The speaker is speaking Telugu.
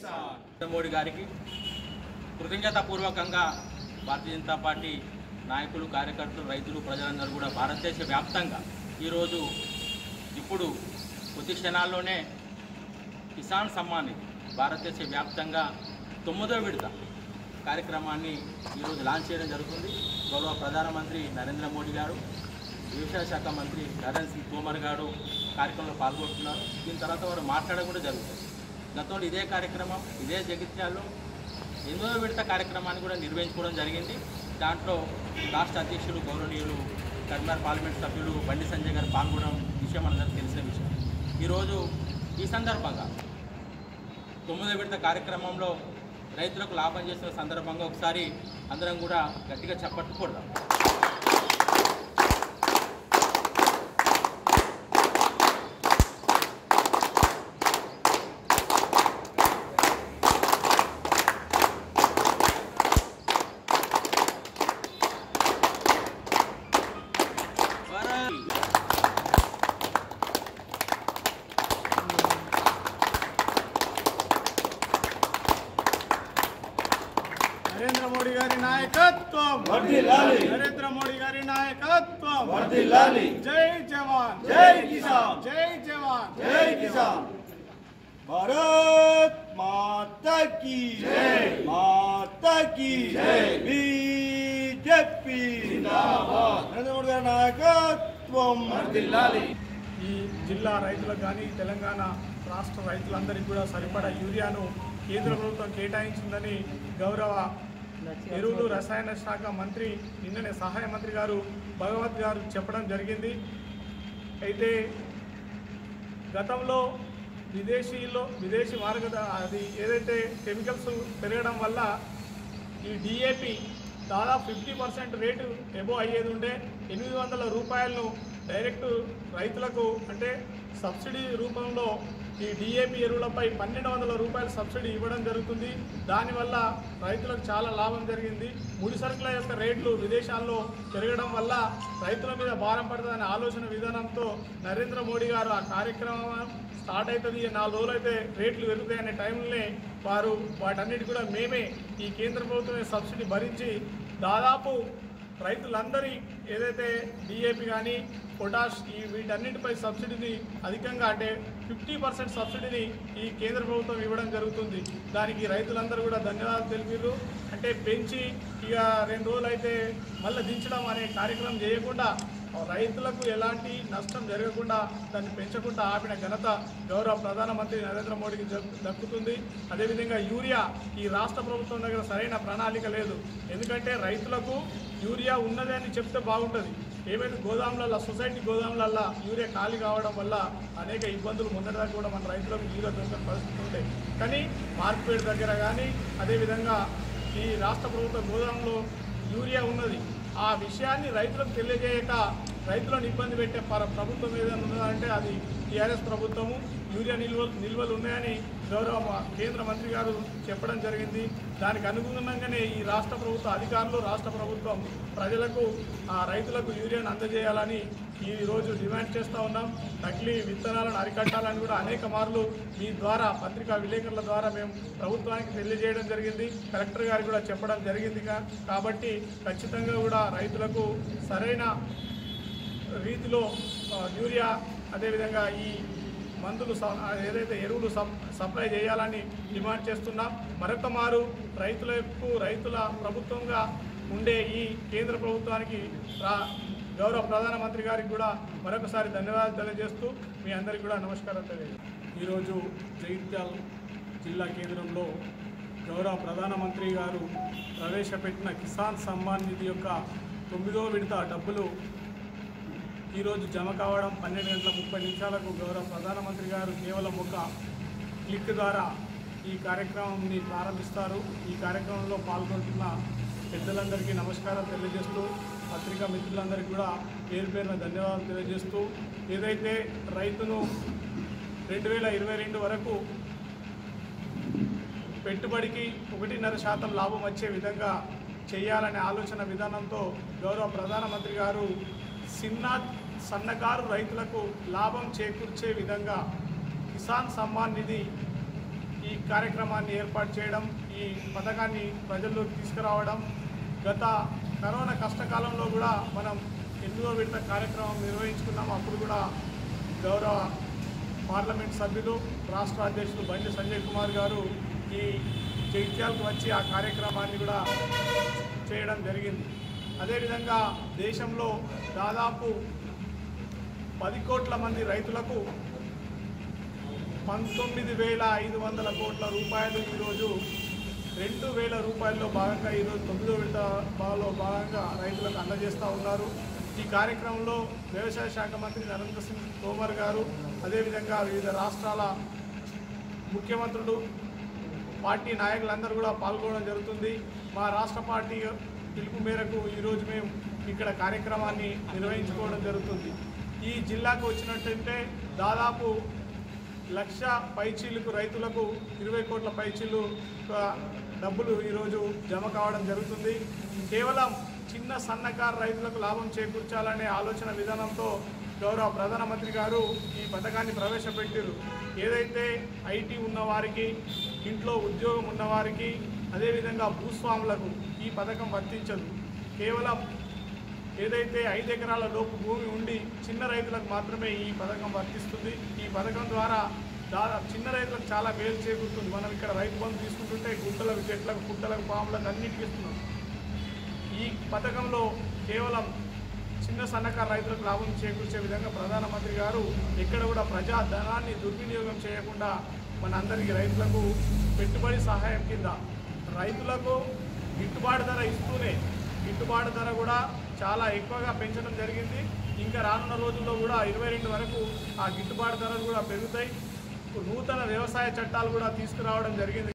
నరేంద్ర మోడీ గారికి కృతజ్ఞతాపూర్వకంగా భారతీయ జనతా పార్టీ నాయకులు కార్యకర్తలు రైతులు ప్రజలందరూ కూడా భారతదేశ వ్యాప్తంగా ఈరోజు ఇప్పుడు కొద్ది క్షణాల్లోనే కిసాన్ సమ్మాన్ నిధి భారతదేశ వ్యాప్తంగా తొమ్మిదో విడత కార్యక్రమాన్ని ఈరోజు లాంచ్ చేయడం జరుగుతుంది గౌరవ ప్రధానమంత్రి నరేంద్ర మోడీ గారు వ్యవసాయ శాఖ మంత్రి నరేంద్ర సింగ్ తోమర్ గారు కార్యక్రమంలో పాల్గొంటున్నారు దీని తర్వాత వారు మాట్లాడడం కూడా జరుగుతుంది గతంలో ఇదే కార్యక్రమం ఇదే జగిత్యాల్లో ఎనిమిదో విడత కార్యక్రమాన్ని కూడా నిర్వహించుకోవడం జరిగింది దాంట్లో రాష్ట్ర అధ్యక్షులు గౌరవనీయులు కర్నార్ పార్లమెంట్ సభ్యులు బండి సంజయ్ గారు పాల్గొనడం విషయం మనందరికీ తెలిసిన విషయం ఈరోజు ఈ సందర్భంగా తొమ్మిదో విడత కార్యక్రమంలో రైతులకు లాభం చేసిన సందర్భంగా ఒకసారి అందరం కూడా గట్టిగా చప్పట్లు కొడదాం భారత్ నరేంద్ర మోడీ గారి నాయకత్వం వర్ధిల్లాలి. నరేంద్ర మోడీ గారి నాయకత్వం వర్ధిల్లాలి. జై జవాన్ జై కిసాన్. జై జవాన్ జై కిసాన్ భారత్ మాతా కీ జై మాతా కీ జై బీజేపీ జిందాబాద్ నరేంద్ర మోడీ గారి నాయకత్వం వర్ధిల్లాలి ఈ జిల్లా రైతులకు కానీ తెలంగాణ రాష్ట్ర రైతులందరికీ కూడా సరిపడా యూరియాను కేంద్ర ప్రభుత్వం కేటాయించిందని గౌరవ ఎరువులు రసాయన శాఖ మంత్రి నిన్ననే సహాయ మంత్రి గారు భగవత్ గారు చెప్పడం జరిగింది అయితే గతంలో విదేశీలో విదేశీ మార్గ అది ఏదైతే కెమికల్స్ పెరగడం వల్ల ఈ డిఏపి దాదాపు ఫిఫ్టీ పర్సెంట్ రేటు ఎబో అయ్యేది ఉండే ఎనిమిది వందల రూపాయలను డైరెక్ట్ రైతులకు అంటే సబ్సిడీ రూపంలో ఈ డిఏపి ఎరువులపై పన్నెండు వందల రూపాయల సబ్సిడీ ఇవ్వడం జరుగుతుంది దానివల్ల రైతులకు చాలా లాభం జరిగింది ముడి సరుకుల యొక్క రేట్లు విదేశాల్లో పెరగడం వల్ల రైతుల మీద భారం పడుతుందనే ఆలోచన విధానంతో నరేంద్ర మోడీ గారు ఆ కార్యక్రమం స్టార్ట్ అవుతుంది ఈ నాలుగు రోజులు అయితే రేట్లు పెరుగుతాయనే టైంలోనే వారు వాటన్నిటి కూడా మేమే ఈ కేంద్ర ప్రభుత్వమే సబ్సిడీ భరించి దాదాపు రైతులందరి ఏదైతే డిఏపి కానీ పొటాష్ ఈ వీటన్నిటిపై సబ్సిడీని అధికంగా అంటే ఫిఫ్టీ పర్సెంట్ సబ్సిడీని ఈ కేంద్ర ప్రభుత్వం ఇవ్వడం జరుగుతుంది దానికి రైతులందరూ కూడా ధన్యవాదాలు తెలిపారు అంటే పెంచి ఇక రెండు రోజులు అయితే మళ్ళీ దించడం అనే కార్యక్రమం చేయకుండా రైతులకు ఎలాంటి నష్టం జరగకుండా దాన్ని పెంచకుండా ఆపిన ఘనత గౌరవ ప్రధానమంత్రి నరేంద్ర మోడీకి దక్కు- దక్కుతుంది అదేవిధంగా యూరియా ఈ రాష్ట్ర ప్రభుత్వం దగ్గర సరైన ప్రణాళిక లేదు ఎందుకంటే రైతులకు యూరియా ఉన్నది అని చెప్తే బాగుంటుంది ఏమైతే గోదాములలో సొసైటీ గోదాములలో యూరియా ఖాళీ కావడం వల్ల అనేక ఇబ్బందులు మొన్నటిదాకా కూడా మన రైతులకు యూరియా దొరకని పరిస్థితి ఉంటాయి కానీ మార్కెట్ దగ్గర కానీ అదేవిధంగా ఈ రాష్ట్ర ప్రభుత్వ గోదాంలో యూరియా ఉన్నది ఆ విషయాన్ని రైతులకు తెలియజేయక రైతులను ఇబ్బంది పెట్టే పర- ప్రభుత్వం ఏదైనా ఉన్నదంటే అది టీఆర్ఎస్ ప్రభుత్వము యూరియా నిల్వలు నిల్వలు ఉన్నాయని గౌరవ మ- కేంద్ర మంత్రి గారు చెప్పడం జరిగింది దానికి అనుగుణంగానే ఈ రాష్ట్ర ప్రభుత్వ అధికారులు రాష్ట్ర ప్రభుత్వం ప్రజలకు ఆ రైతులకు యూరియాను అందజేయాలని ఈ రోజు డిమాండ్ చేస్తూ ఉన్నాం నకిలీ విత్తనాలను అరికట్టాలని కూడా అనేక మార్లు మీ ద్వారా పత్రికా విలేకరుల ద్వారా మేము ప్రభుత్వానికి తెలియజేయడం జరిగింది కలెక్టర్ గారికి కూడా చెప్పడం జరిగింది కా- కాబట్టి ఖచ్చితంగా కూడా రైతులకు సరైన రీతిలో ఆ, యూరియా అదేవిధంగా ఈ మందులు స- ఆ, ఏదైతే ఎరువులు సప్- సప్లై చేయాలని డిమాండ్ చేస్తున్నాం మరొక మారు రైతులకు రైతుల ప్రభుత్వంగా ఉండే ఈ కేంద్ర ప్రభుత్వానికి రా- గౌరవ ప్రధానమంత్రి గారికి కూడా మరొకసారి ధన్యవాదాలు తెలియజేస్తూ మీ అందరికీ కూడా నమస్కారం తెలియజేస్తాను ఈరోజు జగిత్యాల జిల్లా కేంద్రంలో గౌరవ ప్రధానమంత్రి గారు ప్రవేశపెట్టిన కిసాన్ సమ్మాన్ నిధి యొక్క తొమ్మిదో విడత డబ్బులు ఈరోజు జమ కావడం పన్నెండు గంటల ముప్పై నిమిషాలకు గౌరవ ప్రధానమంత్రి గారు కేవలం ఒక క్లిక్ ద్వారా ఈ కార్యక్రమాన్ని ప్రారంభిస్తారు ఈ కార్యక్రమంలో పాల్గొంటున్న పెద్దలందరికీ నమస్కారం తెలియజేస్తూ పత్రికా మిత్రులందరికీ కూడా పేరు పేరున ధన్యవాదాలు తెలియజేస్తూ ఏదైతే రైతును రెండు వేల ఇరవై రెండు వరకు పెట్టుబడికి ఒకటిన్నర శాతం లాభం వచ్చే విధంగా చేయాలనే ఆలోచన విధానంతో గౌరవ ప్రధానమంత్రి గారు చిన్న సన్నకారు రైతులకు లాభం చేకూర్చే విధంగా కిసాన్ సమ్మాన్ నిధి ఈ కార్యక్రమాన్ని ఏర్పాటు చేయడం ఈ పథకాన్ని ప్రజల్లోకి తీసుకురావడం గత కరోనా కష్టకాలంలో కూడా మనం ఎనిమిదో విడత కార్యక్రమం నిర్వహించుకున్నాం అప్పుడు కూడా గౌరవ పార్లమెంట్ సభ్యులు రాష్ట్ర అధ్యక్షులు బండి సంజయ్ కుమార్ గారు ఈ జైత్యాలకు వచ్చి ఆ కార్యక్రమాన్ని కూడా చేయడం జరిగింది అదేవిధంగా దేశంలో దాదాపు పది కోట్ల మంది రైతులకు పంతొమ్మిది వేల ఐదు వందల కోట్ల రూపాయలు ఈరోజు రెండు వేల రూపాయల్లో భాగంగా ఈరోజు తొమ్మిదో విడత బాలో భాగంగా రైతులకు అందజేస్తూ ఉన్నారు ఈ కార్యక్రమంలో వ్యవసాయ శాఖ మంత్రి నరేంద్ర సింగ్ తోమర్ గారు అదేవిధంగా వివిధ రాష్ట్రాల ముఖ్యమంత్రులు పార్టీ నాయకులందరూ కూడా పాల్గొనడం జరుగుతుంది మా రాష్ట్ర పార్టీ పిలుపు మేరకు ఈరోజు మేము ఇక్కడ కార్యక్రమాన్ని నిర్వహించుకోవడం జరుగుతుంది ఈ జిల్లాకు వచ్చినట్టయితే దాదాపు లక్ష పైచీలకు రైతులకు ఇరవై కోట్ల పైచీలు ఆ, డబ్బులు ఈరోజు జమ కావడం జరుగుతుంది కేవలం చిన్న సన్నకారు రైతులకు లాభం చేకూర్చాలనే ఆలోచన విధానంతో గౌరవ ప్రధానమంత్రి గారు ఈ పథకాన్ని ప్రవేశపెట్టారు ఏదైతే ఐటీ ఉన్నవారికి ఇంట్లో ఉద్యోగం ఉన్నవారికి అదేవిధంగా భూస్వాములకు ఈ పథకం వర్తించదు కేవలం ఏదైతే ఐదు ఎకరాల లోపు భూమి ఉండి చిన్న రైతులకు మాత్రమే ఈ పథకం వర్తిస్తుంది ఈ పథకం ద్వారా దాదాపు చిన్న రైతులకు చాలా మేలు చేకూరుతుంది మనం ఇక్కడ రైతు బంధు తీసుకుంటుంటే గుంటలకు చెట్లకు పుట్టలకు పాములకు అన్నిటికీ ఇస్తున్నాం ఈ పథకంలో కేవలం చిన్న సన్నకారు రైతులకు లాభం చేకూర్చే విధంగా ప్రధానమంత్రి గారు ఎక్కడ కూడా ప్రజా ధనాన్ని దుర్వినియోగం చేయకుండా మనందరికీ రైతులకు పెట్టుబడి సహాయం కింద రైతులకు గిట్టుబాటు ధర ఇస్తూనే గిట్టుబాటు ధర కూడా చాలా ఎక్కువగా పెంచడం జరిగింది ఇంకా రానున్న రోజుల్లో కూడా ఇరవై రెండు వరకు ఆ గిట్టుబాటు ధరలు కూడా పెరుగుతాయి నూతన వ్యవసాయ చట్టాలు కూడా తీసుకురావడం జరిగింది